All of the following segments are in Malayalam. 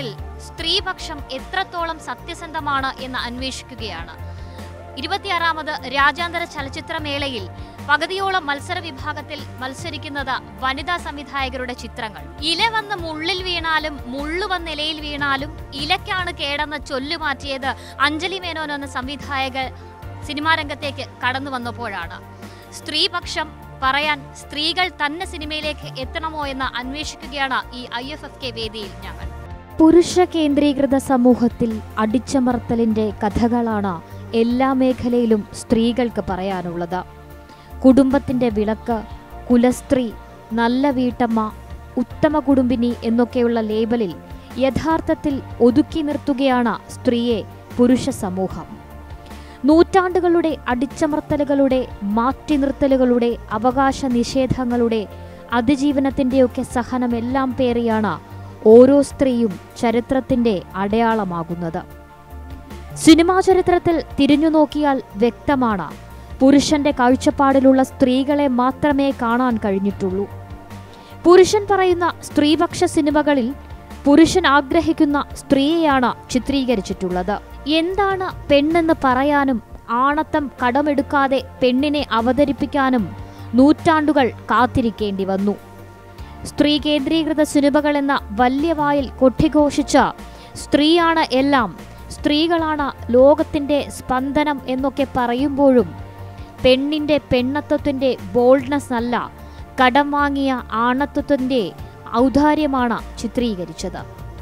വിഭാഗത്തിൽ സ്ത്രീപക്ഷം എത്രത്തോളം സത്യസന്ധമാണ് എന്ന് അന്വേഷിക്കുകയാണ് ഇരുപത്തിയാറാമത് രാജ്യാന്തര ചലച്ചിത്രമേളയിൽ പകുതിയോളം മത്സര വിഭാഗത്തിൽ മത്സരിക്കുന്നത് വനിതാ സംവിധായകരുടെ ചിത്രങ്ങൾ ഇല വന്ന് മുള്ളിൽ വീണാലും മുള്ളു വന്ന് ഇലയിൽ വീണാലും ഇലക്കാണ് കേടെന്ന് ചൊല്ലുമാറ്റിയത് അഞ്ജലി മേനോൻ എന്ന സംവിധായക സിനിമാ രംഗത്തേക്ക് കടന്നു വന്നപ്പോഴാണ് സ്ത്രീപക്ഷം പറയാൻ സ്ത്രീകൾ തന്നെ സിനിമയിലേക്ക് എത്തണമോ എന്ന് അന്വേഷിക്കുകയാണ് ഈ ഐ എഫ് എഫ് കെ വേദിയിൽ ഞങ്ങൾ പുരുഷ കേന്ദ്രീകൃത സമൂഹത്തിൽ അടിച്ചമർത്തലിന്റെ കഥകളാണ് എല്ലാ മേഖലയിലും സ്ത്രീകൾക്ക് പറയാനുള്ളത് കുടുംബത്തിന്റെ വിളക്ക് കുലസ്ത്രീ നല്ല വീട്ടമ്മ ഉത്തമ കുടുംബിനി എന്നൊക്കെയുള്ള ലേബലിൽ യഥാർത്ഥത്തിൽ ഒതുക്കി നിർത്തുകയാണ് സ്ത്രീയെ പുരുഷ സമൂഹം നൂറ്റാണ്ടുകളുടെ അടിച്ചമർത്തലുകളുടെ മാറ്റി നിർത്തലുകളുടെ അവകാശ നിഷേധങ്ങളുടെ അതിജീവനത്തിന്റെയൊക്കെ സഹനമെല്ലാം പേറിയാണ് ഓരോ സ്ത്രീയും ചരിത്രത്തിന്റെ അടയാളമാകുന്നത് സിനിമാ ചരിത്രത്തിൽ തിരിഞ്ഞു നോക്കിയാൽ വ്യക്തമാണ് പുരുഷന്റെ കാഴ്ചപ്പാടിലുള്ള സ്ത്രീകളെ മാത്രമേ കാണാൻ കഴിഞ്ഞിട്ടുള്ളൂ പുരുഷൻ പറയുന്ന സ്ത്രീപക്ഷ സിനിമകളിൽ പുരുഷൻ ആഗ്രഹിക്കുന്ന സ്ത്രീയെയാണ് ചിത്രീകരിച്ചിട്ടുള്ളത് എന്താണ് പെണ്ണെന്ന് പറയാനും ആണത്തം കടമെടുക്കാതെ പെണ്ണിനെ അവതരിപ്പിക്കാനും നൂറ്റാണ്ടുകൾ കാത്തിരിക്കേണ്ടി വന്നു സ്ത്രീ കേന്ദ്രീകൃത സിനിമകൾ എന്ന വലിയ വായിൽ കൊട്ടിഘോഷിച്ച സ്ത്രീയാണ് എല്ലാം സ്ത്രീകളാണ് ലോകത്തിന്റെ സ്പന്ദനം എന്നൊക്കെ പറയുമ്പോഴും പെണ്ണിന്റെ പെണ്ണത്വത്തിന്റെ ബോൾഡ്നെസ് അല്ല കടം വാങ്ങിയ ആണത്വത്തിന്റെ ഔദാര്യമാണ് ചിത്രീകരിച്ചത്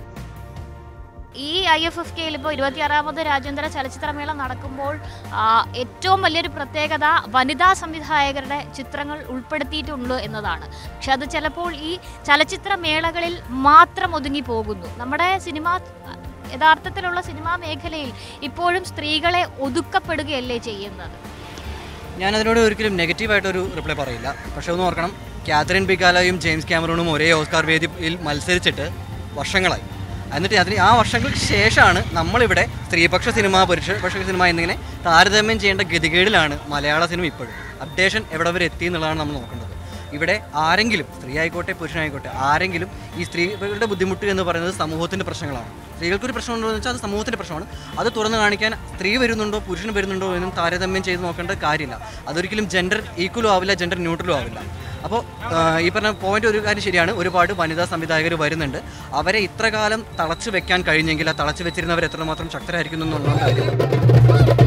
ഈ ഐ എഫ് എഫ് കെയിൽ ഇപ്പോൾ ഇരുപത്തിയാറാമത് രാജ്യാന്തര ചലച്ചിത്രമേള നടക്കുമ്പോൾ ആ, ഏറ്റവും വലിയൊരു പ്രത്യേകത വനിതാ സംവിധായകരുടെ ചിത്രങ്ങൾ ഉൾപ്പെടുത്തിയിട്ടുണ്ട് എന്നതാണ് പക്ഷെ അത് ചിലപ്പോൾ ഈ ചലച്ചിത്രമേളകളിൽ മാത്രം ഒതുങ്ങി പോകുന്നു നമ്മുടെ സിനിമ യഥാർത്ഥത്തിലുള്ള സിനിമാ മേഖലയിൽ ഇപ്പോഴും സ്ത്രീകളെ ഒതുക്കപ്പെടുകയല്ലേ ചെയ്യുന്നത് ഞാൻ അതിനോട് ഒരിക്കലും നെഗറ്റീവായിട്ടൊരു റിപ്ലൈ പറയില്ല പക്ഷേ ഒന്ന് ഓർക്കണം കാതറിൻ ബിക്കാലയും ജെയിംസ് ക്യാമറൂണും ഒരേ ഓസ്കാർ വേദിയിൽ മത്സരിച്ചിട്ട് വർഷങ്ങളായി എന്നിട്ട് അതിന് ആ വർഷങ്ങൾക്ക് ശേഷമാണ് നമ്മളിവിടെ സ്ത്രീപക്ഷ സിനിമ പുരുഷപക്ഷ സിനിമ എന്നിങ്ങനെ താരതമ്യം ചെയ്യേണ്ട ഗതികേടിലാണ് മലയാള സിനിമ ഇപ്പോഴും അപ്ഡേഷൻ എവിടെ വരെ എത്തി എന്നുള്ളതാണ് നമ്മൾ നോക്കേണ്ടത് ഇവിടെ ആരെങ്കിലും സ്ത്രീ ആയിക്കോട്ടെ പുരുഷനായിക്കോട്ടെ ആരെങ്കിലും ഈ സ്ത്രീകളുടെ ബുദ്ധിമുട്ട് എന്ന് പറയുന്നത് സമൂഹത്തിൻ്റെ പ്രശ്നങ്ങളാണ് സ്ത്രീകൾക്കൊരു പ്രശ്നമുണ്ടോ എന്ന് വെച്ചാൽ അത് സമൂഹത്തിൻ്റെ പ്രശ്നമാണ് അത് തുറന്നു കാണിക്കാൻ സ്ത്രീ വരുന്നുണ്ടോ പുരുഷൻ വരുന്നുണ്ടോ എന്നും താരതമ്യം ചെയ്ത് നോക്കേണ്ട കാര്യമില്ല അതൊരിക്കലും ജെൻഡർ ഈക്വലും ആവില്ല ജെൻഡർ ന്യൂട്രലും ആവില്ല അപ്പോൾ ഈ പറഞ്ഞ പോയിന്റ് ഒരു കാര്യം ശരിയാണ് ഒരുപാട് വനിതാ സംവിധായകർ വരുന്നുണ്ട് അവരെ ഇത്ര കാലം തളച്ചു വെക്കാൻ കഴിഞ്ഞെങ്കിൽ ആ തളച്ചു വെച്ചിരുന്നവർ എത്രമാത്രം ശക്തരായിരിക്കുന്നു എന്നുള്ള കാര്യം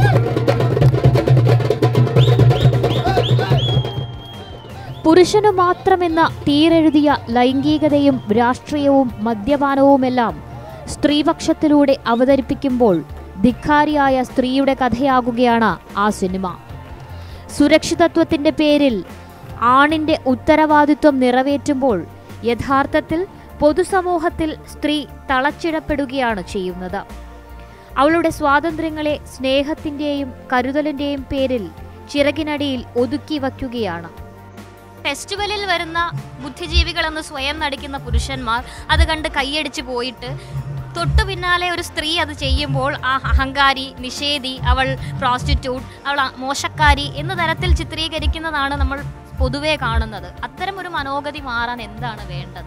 പുരുഷനു മാത്രമെന്ന തീരെഴുതിയ ലൈംഗികതയും രാഷ്ട്രീയവും മദ്യപാനവുമെല്ലാം സ്ത്രീപക്ഷത്തിലൂടെ അവതരിപ്പിക്കുമ്പോൾ ധിക്കാരിയായ സ്ത്രീയുടെ കഥയാകുകയാണ് ആ സിനിമ സുരക്ഷിതത്വത്തിന്റെ പേരിൽ ആണിന്റെ ഉത്തരവാദിത്വം നിറവേറ്റുമ്പോൾ യഥാർത്ഥത്തിൽ പൊതുസമൂഹത്തിൽ സ്ത്രീ തളച്ചിടപ്പെടുകയാണ് ചെയ്യുന്നത് അവളുടെ സ്വാതന്ത്ര്യങ്ങളെ സ്നേഹത്തിന്റെയും കരുതലിന്റെയും പേരിൽ ചിറകിനടിയിൽ ഒതുക്കി വയ്ക്കുകയാണ് ഫെസ്റ്റിവലിൽ വരുന്ന ബുദ്ധിജീവികളെന്ന് സ്വയം നടിക്കുന്ന പുരുഷന്മാർ അത് കണ്ട് കൈയടിച്ച് പോയിട്ട് തൊട്ടു പിന്നാലെ ഒരു സ്ത്രീ അത് ചെയ്യുമ്പോൾ ആ അഹങ്കാരി നിഷേധി അവൾ പ്രോസ്റ്റിറ്റ്യൂട്ട് അവൾ അ- മോശക്കാരി എന്ന തരത്തിൽ ചിത്രീകരിക്കുന്നതാണ് നമ്മൾ പൊതുവെ കാണുന്നത് അത്തരം ഒരു മനോഗതി മാറാൻ എന്താണ് വേണ്ടത്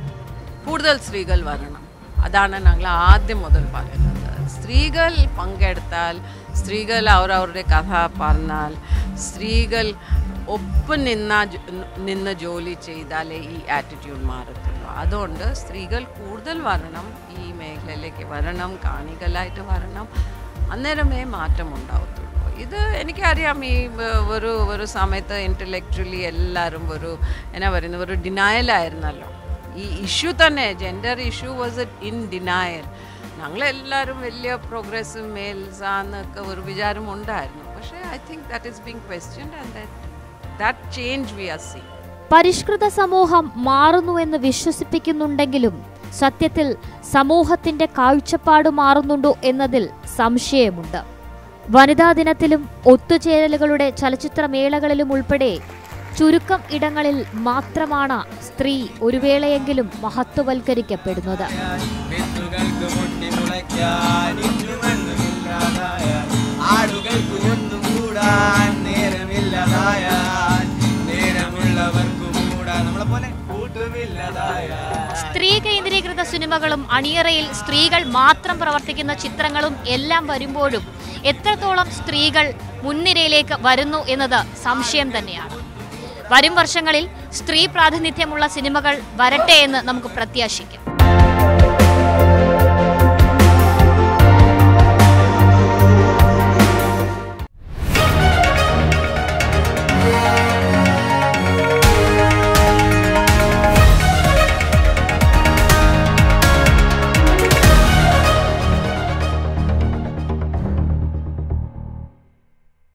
കൂടുതൽ സ്ത്രീകൾ വരണം അതാണ് ഞങ്ങൾ ആദ്യം മുതൽ പറയുന്നത് സ്ത്രീകൾ പങ്കെടുത്താൽ സ്ത്രീകൾ അവരവരുടെ കഥ പറഞ്ഞാൽ സ്ത്രീകൾ ഒപ്പം നിന്ന നിന്ന് ജോലി ചെയ്താലേ ഈ ആറ്റിറ്റ്യൂഡ് മാറത്തുള്ളൂ അതുകൊണ്ട് സ്ത്രീകൾ കൂടുതൽ വരണം ഈ മേഖലയിലേക്ക് വരണം കാണികളായിട്ട് വരണം അന്നേരമേ മാറ്റം ഉണ്ടാവത്തുള്ളൂ ഇത് എനിക്കറിയാം ഈ വ- ഒരു ഒരു സമയത്ത് ഇൻ്റലക്ച്വലി എല്ലാവരും ഒരു എന്നാ പറയുന്നത് ഒരു ഡിനായലായിരുന്നല്ലോ ഈ ഇഷ്യൂ തന്നെ gender issue was in denial ഞങ്ങളെല്ലാവരും വലിയ പ്രോഗ്രസീവ് മെയിൽസ് ആന്നൊക്കെ ഒരു വിചാരം ഉണ്ടായിരുന്നു പക്ഷേ I think that is being question and that that change we are see പരിഷ്കൃത സമൂഹം മാറുന്നുവെന്ന് വിശ്വസിപ്പിക്കുന്നുണ്ടെങ്കിലും സത്യത്തിൽ സമൂഹത്തിന്റെ കാഴ്ചപ്പാട് മാറുന്നുണ്ടോ എന്നതിൽ സംശയമുണ്ട് വനിതാ ദിനത്തിലും ഒത്തുചേരലുകളുടെ ചലച്ചിത്രമേളകളിലും ഉൾപ്പെടെ ചുരുക്കം ഇടങ്ങളിൽ മാത്രമാണ് സ്ത്രീ ഒരു വേളയെങ്കിലും മഹത്വവൽക്കരിക്കപ്പെടുന്നത് വിത്തുകൾക്ക് മുട്ടി മുളയ്ക്കാൻ ഇന്നുമണ്ണുമില്ലാതായാൽ ആടുകൾക്ക് ഒന്നും കൂടാൻ നേരമില്ലാതായാൽ നേരമുള്ളവർക്ക് കൂടാൻ നമ്മളെ പോലെ കൂട്ടുമില്ലാതായാൽ സ്ത്രീ കേന്ദ്രീകൃത സിനിമകളും അണിയറയിൽ സ്ത്രീകൾ മാത്രം പ്രവർത്തിക്കുന്ന ചിത്രങ്ങളും എല്ലാം വരുമ്പോഴും എത്രത്തോളം സ്ത്രീകൾ മുൻനിരയിലേക്ക് വരുന്നു എന്നത് സംശയം തന്നെയാണ് വരും വർഷങ്ങളിൽ സ്ത്രീ പ്രാതിനിധ്യമുള്ള സിനിമകൾ വരട്ടെ എന്ന് നമുക്ക് പ്രത്യാശിക്കാം